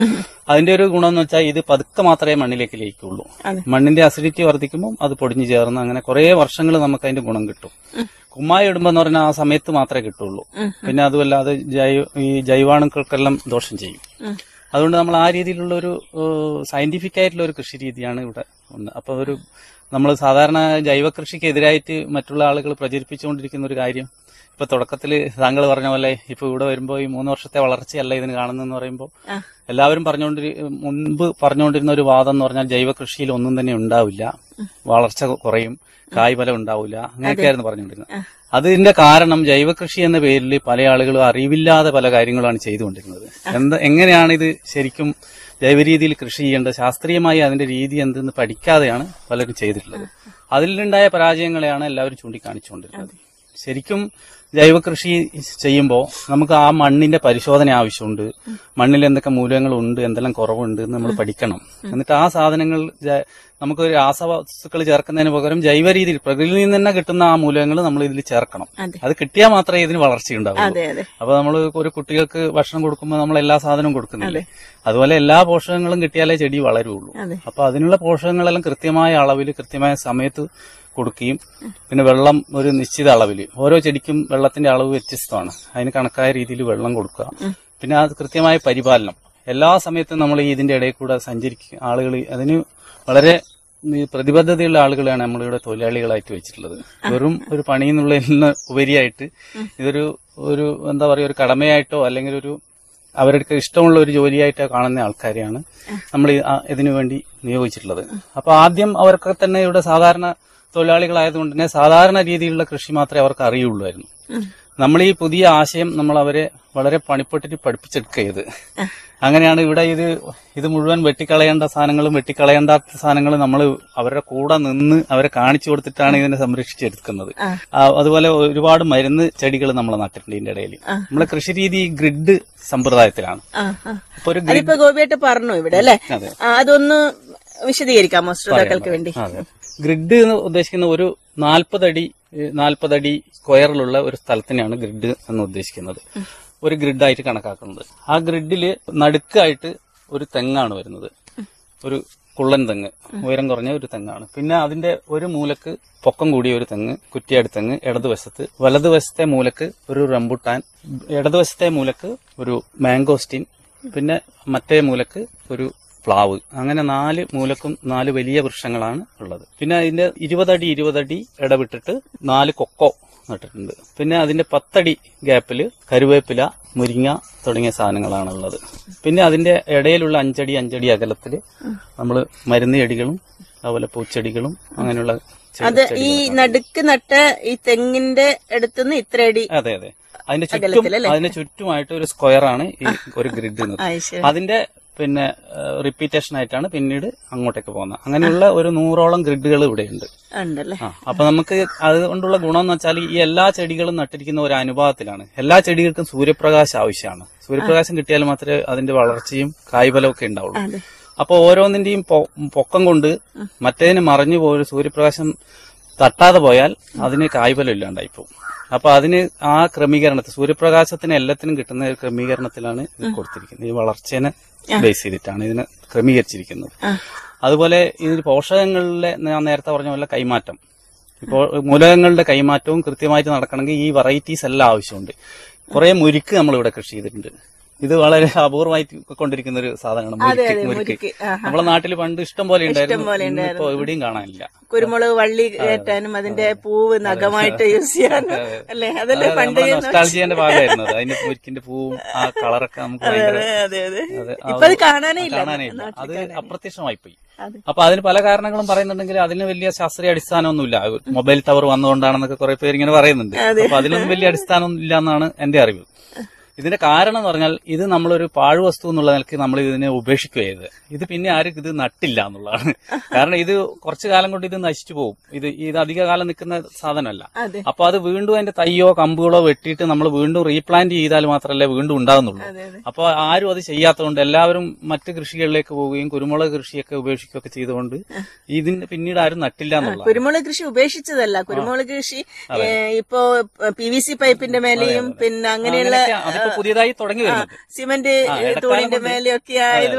അതിന്റെ ഒരു ഗുണം എന്ന് വെച്ചാൽ ഇത് പതുക്കെ മാത്രമേ മണ്ണിലേക്ക് ലയിക്കുള്ളൂ അതെ. മണ്ണിന്റെ അസിഡിറ്റി വർദ്ധിക്കുമ്പോൾ അത് പൊടിഞ്ഞു ചേർന്ന് അങ്ങനെ കുറെ വർഷങ്ങൾ നമുക്ക് അതിന്റെ ഗുണം കിട്ടും കുമ്മായി ഇടുമ്പോ എന്ന് പറഞ്ഞാൽ ആ സമയത്ത് മാത്രമേ കിട്ടുള്ളൂ പിന്നെ അതുമല്ലാതെ ജൈവ ഈ ജൈവാണുക്കൾക്കെല്ലാം ദോഷം ചെയ്യും അതുകൊണ്ട് നമ്മൾ ആ രീതിയിലുള്ള ഒരു സയന്റിഫിക് ആയിട്ടുള്ള ഒരു കൃഷി രീതിയാണ് ഇവിടെ ഉണ്ട് അപ്പൊ ഒരു നമ്മൾ സാധാരണ ജൈവ കൃഷിക്ക് എതിരായിട്ട് മറ്റുള്ള ആളുകൾ പ്രചരിപ്പിച്ചുകൊണ്ടിരിക്കുന്ന ഒരു കാര്യം ഇപ്പൊ തുടക്കത്തിൽ താങ്കൾ പറഞ്ഞ പോലെ ഇപ്പൊ ഇവിടെ വരുമ്പോൾ ഈ മൂന്ന് വർഷത്തെ വളർച്ചയല്ല ഇതിന് കാണുന്നതെന്ന് പറയുമ്പോൾ എല്ലാവരും പറഞ്ഞുകൊണ്ടിരി മുൻപ് പറഞ്ഞുകൊണ്ടിരുന്ന ഒരു വാദം എന്ന് പറഞ്ഞാൽ ജൈവ കൃഷിയിൽ ഒന്നും തന്നെ ഉണ്ടാവില്ല വളർച്ച കുറയും കായ്ഫലം ഉണ്ടാവില്ല അങ്ങനെയൊക്കെയായിരുന്നു പറഞ്ഞുകൊണ്ടിരുന്നത് അതിന്റെ കാരണം ജൈവ കൃഷി എന്ന പേരിൽ പല ആളുകളും അറിവില്ലാതെ പല കാര്യങ്ങളാണ് ചെയ്തുകൊണ്ടിരുന്നത് എന്താ എങ്ങനെയാണ് ഇത് ശരിക്കും ജൈവ രീതിയിൽ കൃഷി ചെയ്യേണ്ടത് ശാസ്ത്രീയമായി അതിന്റെ രീതി എന്തെന്ന് പഠിക്കാതെയാണ് പലരും ചെയ്തിട്ടുള്ളത് അതിലുണ്ടായ പരാജയങ്ങളെയാണ് എല്ലാവരും ചൂണ്ടിക്കാണിച്ചുകൊണ്ടിരുന്നത് ശരിക്കും ജൈവ കൃഷി ചെയ്യുമ്പോൾ നമുക്ക് ആ മണ്ണിന്റെ പരിശോധന ആവശ്യമുണ്ട് മണ്ണിൽ എന്തൊക്കെ മൂലകങ്ങളുണ്ട് എന്തെല്ലാം കുറവുണ്ട് എന്ന് നമ്മൾ പഠിക്കണം എന്നിട്ട് ആ സാധനങ്ങൾ ജ- നമുക്ക് രാസവസ്തുക്കൾ ചേർക്കുന്നതിന് പകരം ജൈവ രീതിയിൽ പ്രകൃതിയിൽ നിന്ന് തന്നെ കിട്ടുന്ന ആ മൂലകങ്ങൾ നമ്മൾ ഇതിൽ ചേർക്കണം അതെ. അത് കിട്ടിയാൽ മാത്രമേ ഇതിന് വളർച്ചയുണ്ടാവൂ അതെ അതെ അപ്പൊ നമ്മൾ ഒരു കുട്ടികൾക്ക് ഭക്ഷണം കൊടുക്കുമ്പോൾ നമ്മൾ എല്ലാ സാധനവും കൊടുക്കുന്നില്ലേ അതുപോലെ എല്ലാ പോഷകങ്ങളും കിട്ടിയാലേ ചെടി വളരുള്ളൂ അതെ. അപ്പൊ അതിനുള്ള പോഷകങ്ങളെല്ലാം കൃത്യമായ അളവിൽ കൃത്യമായ സമയത്ത് കൊടുക്കുകയും പിന്നെ വെള്ളം ഒരു നിശ്ചിത അളവിൽ ഓരോ ചെടിക്കും വെള്ളത്തിന്റെ അളവ് വ്യത്യസ്തമാണ് അതിന് കണക്കായ രീതിയിൽ വെള്ളം കൊടുക്കുക പിന്നെ അത് കൃത്യമായ പരിപാലനം എല്ലാ സമയത്തും നമ്മൾ ഈ ഇതിന്റെ ഇടയിൽ കൂടെ സഞ്ചരിക്കുക ആളുകൾ അതിന് വളരെ ഈ പ്രതിബദ്ധതയുള്ള ആളുകളെയാണ് നമ്മളിവിടെ തൊഴിലാളികളായിട്ട് വെച്ചിട്ടുള്ളത് വെറും ഒരു പണി എന്നുള്ളതിന് ഉപരിയായിട്ട് ഇതൊരു ഒരു എന്താ പറയുക ഒരു കടമയായിട്ടോ അല്ലെങ്കിൽ ഒരു അവർക്ക് ഇഷ്ടമുള്ള ഒരു ജോലിയായിട്ടോ കാണുന്ന ആൾക്കാരെയാണ് നമ്മൾ ഈ- ആ ഇതിനു വേണ്ടി നിയോഗിച്ചിട്ടുള്ളത് അപ്പൊ ആദ്യം അവർക്ക് തന്നെ ഇവിടെ സാധാരണ തൊഴിലാളികളായതുകൊണ്ട് തന്നെ സാധാരണ രീതിയിലുള്ള കൃഷി മാത്രമേ അവർക്ക് അറിയുള്ളായിരുന്നു നമ്മൾ ഈ പുതിയ ആശയം നമ്മൾ അവരെ വളരെ പണിപ്പെട്ടിട്ട് പഠിപ്പിച്ചെടുക്കുക ഇത് അങ്ങനെയാണ് ഇവിടെ ഇത് ഇത് മുഴുവൻ വെട്ടിക്കളയേണ്ട സാധനങ്ങളും വെട്ടിക്കളയേണ്ടാത്ത സാധനങ്ങളും നമ്മൾ അവരുടെ കൂടെ നിന്ന് അവരെ കാണിച്ചു കൊടുത്തിട്ടാണ് ഇതിനെ സംരക്ഷിച്ചെടുക്കുന്നത് ആ, അതുപോലെ ഒരുപാട് മരുന്ന് ചെടികൾ നമ്മൾ നട്ടിട്ടുണ്ട് ഇതിന്റെ ഇടയിൽ നമ്മളെ കൃഷി രീതി ഗ്രിഡ് സമ്പ്രദായത്തിലാണ് ആ ആ അപ്പൊ ഒരു അതിപ്പോ ഗോപിയായിട്ട് പറഞ്ഞു ഇവിടെ അല്ലെ അതെ. അതൊന്ന് വിശദീകരിക്കാമോ ശ്രോതാക്കൾക്ക് വേണ്ടി അതെ ഗ്രിഡ് എന്ന് ഉദ്ദേശിക്കുന്ന ഒരു നാൽപ്പതടി നാൽപ്പതടി സ്ക്വയറിലുള്ള ഒരു സ്ഥലത്തിനെയാണ് ഗ്രിഡ് എന്ന് ഉദ്ദേശിക്കുന്നത് ഒരു ഗ്രിഡായിട്ട് കണക്കാക്കുന്നത് ആ ഗ്രിഡില് നടുക്കായിട്ട് ഒരു തെങ്ങാണ് വരുന്നത് ഒരു കുള്ളൻ തെങ്ങ് ഉയരം കുറഞ്ഞ ഒരു തെങ്ങാണ് പിന്നെ അതിന്റെ ഒരു മൂലക്ക് പൊക്കം കൂടിയ ഒരു തെങ്ങ് കുറ്റിയാടി തെങ്ങ് ഇടതുവശത്ത് വലതുവശത്തെ മൂലക്ക് ഒരു റംബുട്ടാൻ ഇടതുവശത്തെ മൂലക്ക് ഒരു മാംഗോസ്റ്റിൻ പിന്നെ മറ്റേ മൂലക്ക് ഒരു പ്ലാവ് അങ്ങനെ നാല് മൂലക്കും നാല് വലിയ വൃക്ഷങ്ങളാണ് ഉള്ളത് പിന്നെ അതിന്റെ ഇരുപതടി ഇരുപതടി ഇടവിട്ടിട്ട് നാല് കൊക്കോ നട്ടിട്ടുണ്ട് പിന്നെ അതിന്റെ പത്തടി ഗ്യാപ്പില് കരുവേപ്പില മുരിങ്ങ തുടങ്ങിയ സാധനങ്ങളാണ് ഉള്ളത് പിന്നെ അതിന്റെ ഇടയിലുള്ള അഞ്ചടി അഞ്ചടി അകലത്തില് നമ്മൾ മരുന്ന് ചെടികളും അതുപോലെ പൂച്ചെടികളും അങ്ങനെയുള്ള ചെ- അത് ഈ ചെടികളും നടുക്ക് നട്ട ഈ തെങ്ങിന്റെ അടുത്തുനിന്ന് ഇത്ര അടി അതെ അതെ അതിന്റെ ചുറ്റും അതിന്റെ ചുറ്റുമായിട്ട് ഒരു സ്ക്വയർ ആണ് ഈ ഒരു ഗ്രിഡ് എന്ന് ആ, ശരി. അതിന്റെ പിന്നെ റിപ്പീറ്റേഷൻ ആയിട്ടാണ് പിന്നീട് അങ്ങോട്ടേക്ക് പോകുന്നത് അങ്ങനെയുള്ള ഒരു നൂറോളം ഗ്രിഡുകൾ ഇവിടെയുണ്ട് ഉണ്ടല്ലേ ആ അപ്പൊ നമുക്ക് അതുകൊണ്ടുള്ള ഗുണം എന്ന് വെച്ചാൽ ഈ എല്ലാ ചെടികളും നട്ടിരിക്കുന്ന ഒരു അനുഭവത്തിലാണ് എല്ലാ ചെടികൾക്കും സൂര്യപ്രകാശം ആവശ്യമാണ് സൂര്യപ്രകാശം കിട്ടിയാൽ മാത്രമേ അതിന്റെ വളർച്ചയും കായ്ഫലവും ഒക്കെ ഉണ്ടാവുള്ളൂ അതെ അപ്പൊ ഓരോന്നിന്റെയും പൊ- പൊക്കം കൊണ്ട് മറ്റേതിന് മറഞ്ഞു പോയ സൂര്യപ്രകാശം തട്ടാതെ പോയാൽ അതിന് കായ്ഫലം ഇല്ലാണ്ടായി പോകും അപ്പൊ അതിന് ആ ക്രമീകരണത്തിൽ സൂര്യപ്രകാശത്തിന് എല്ലാത്തിനും കിട്ടുന്ന ഒരു ക്രമീകരണത്തിലാണ് ഇത് കൊടുത്തിരിക്കുന്നത് ഈ വളർച്ചേനെ ബേസ് ചെയ്തിട്ടാണ് ഇതിനെ ക്രമീകരിച്ചിരിക്കുന്നത് അതുപോലെ ഇതിന് പോഷകങ്ങളിലെ ഞാൻ നേരത്തെ പറഞ്ഞ പോലെ കൈമാറ്റം ഇപ്പോൾ മൂലകങ്ങളുടെ കൈമാറ്റവും കൃത്യമായിട്ട് നടക്കണമെങ്കിൽ ഈ വെറൈറ്റീസ് എല്ലാം ആവശ്യമുണ്ട് കുറെ മുരിക്ക് നമ്മൾ ഇവിടെ കൃഷി ചെയ്തിട്ടുണ്ട് ഇത് വളരെ അപൂർവമായിട്ട് കൊണ്ടിരിക്കുന്ന ഒരു സാധനമാണ് മുരിക്ക് മുരിക്ക് മുരിക്ക്. ആ, നമ്മളെ നാട്ടിൽ പണ്ട് ഇഷ്ടം പോലെ ഉണ്ടായിരുന്നു ഇന്നിപ്പോ എവിടെയും കാണാനില്ല കുരുമുളക് വള്ളി കയറ്റാനും അതിന്റെ പൂവ് നഖമായിട്ട് യൂസ് ചെയ്യാനും അല്ലേ അതല്ലേ പണ്ട് നൊസ്റ്റാൾജിയന്റെ ഭാഗമായിരുന്നു അത് അതിന്റെ മുരിക്കിന്റെ പൂവും ആ കളറൊക്കെ നമുക്ക് ഭയങ്കര അതെ അതെ അത് ആ ഇപ്പൊ അത് ഒരു- കാണാനേ ഇല്ല കാണാനേ ഇല്ല അത് അപ്രത്യക്ഷമായി പോയി അതെ. അപ്പൊ അതിന് പല കാരണങ്ങളും പറയുന്നുണ്ടെങ്കിൽ അതിന് വലിയ ശാസ്ത്രീയ അടിസ്ഥാനമൊന്നുമില്ല മൊബൈൽ ടവർ വന്നുകൊണ്ടാണെന്നൊക്കെ കുറെ പേര് ഇങ്ങനെ പറയുന്നുണ്ട് അപ്പൊ അതിലൊന്നും വലിയ അടിസ്ഥാനം ഇല്ല എന്നാണ് എന്റെ അറിവ് ഇതിന്റെ കാരണം എന്ന് പറഞ്ഞാൽ ഇത് നമ്മളൊരു പാഴ്വസ്തു എന്നുള്ള നിലയ്ക്ക് നമ്മൾ ഇതിനെ ഉപേക്ഷിക്കുക ചെയ്ത് ഇത് പിന്നെ ആരും ഇത് നട്ടില്ല എന്നുള്ളതാണ് കാരണം ഇത് കുറച്ചു കാലം കൊണ്ട് ഇത് നശിച്ചു പോകും ഇത് ഇത് അധിക കാലം നിൽക്കുന്ന സാധനമല്ല അതെ അപ്പൊ അത് വീണ്ടും അതിന്റെ തയ്യോ കമ്പുകളോ വെട്ടിയിട്ട് നമ്മൾ വീണ്ടും റീപ്ലാന്റ് ചെയ്താൽ മാത്രമല്ലേ വീണ്ടും ഉണ്ടാകുന്നുള്ളൂ അതെ അതെ അപ്പോൾ ആരും അത് ചെയ്യാത്തതുകൊണ്ട് എല്ലാവരും മറ്റ് കൃഷികളിലേക്ക് പോവുകയും കുരുമുളക് കൃഷിയൊക്കെ ഉപേക്ഷിക്കുകയൊക്കെ ചെയ്തുകൊണ്ട് ഇതിന് പിന്നീട് ആരും നട്ടില്ല എന്നുള്ള കുരുമുളക് കൃഷി ഉപേക്ഷിച്ചതല്ല കുരുമുളക് കൃഷി ഏ, ഇപ്പോ പി വി സി പൈപ്പിന്റെ മേലെയും പിന്നെ അങ്ങനെയുള്ള അങ്ങനെയൊക്കെ അതിപ്പോ പുതിയതായി തുടങ്ങി വരുന്നത് സിമന്റ് ആ, ഇടക്കാലം തൂണിന്റെ കൊണ്ട് മേലെയൊക്കെ ആയത്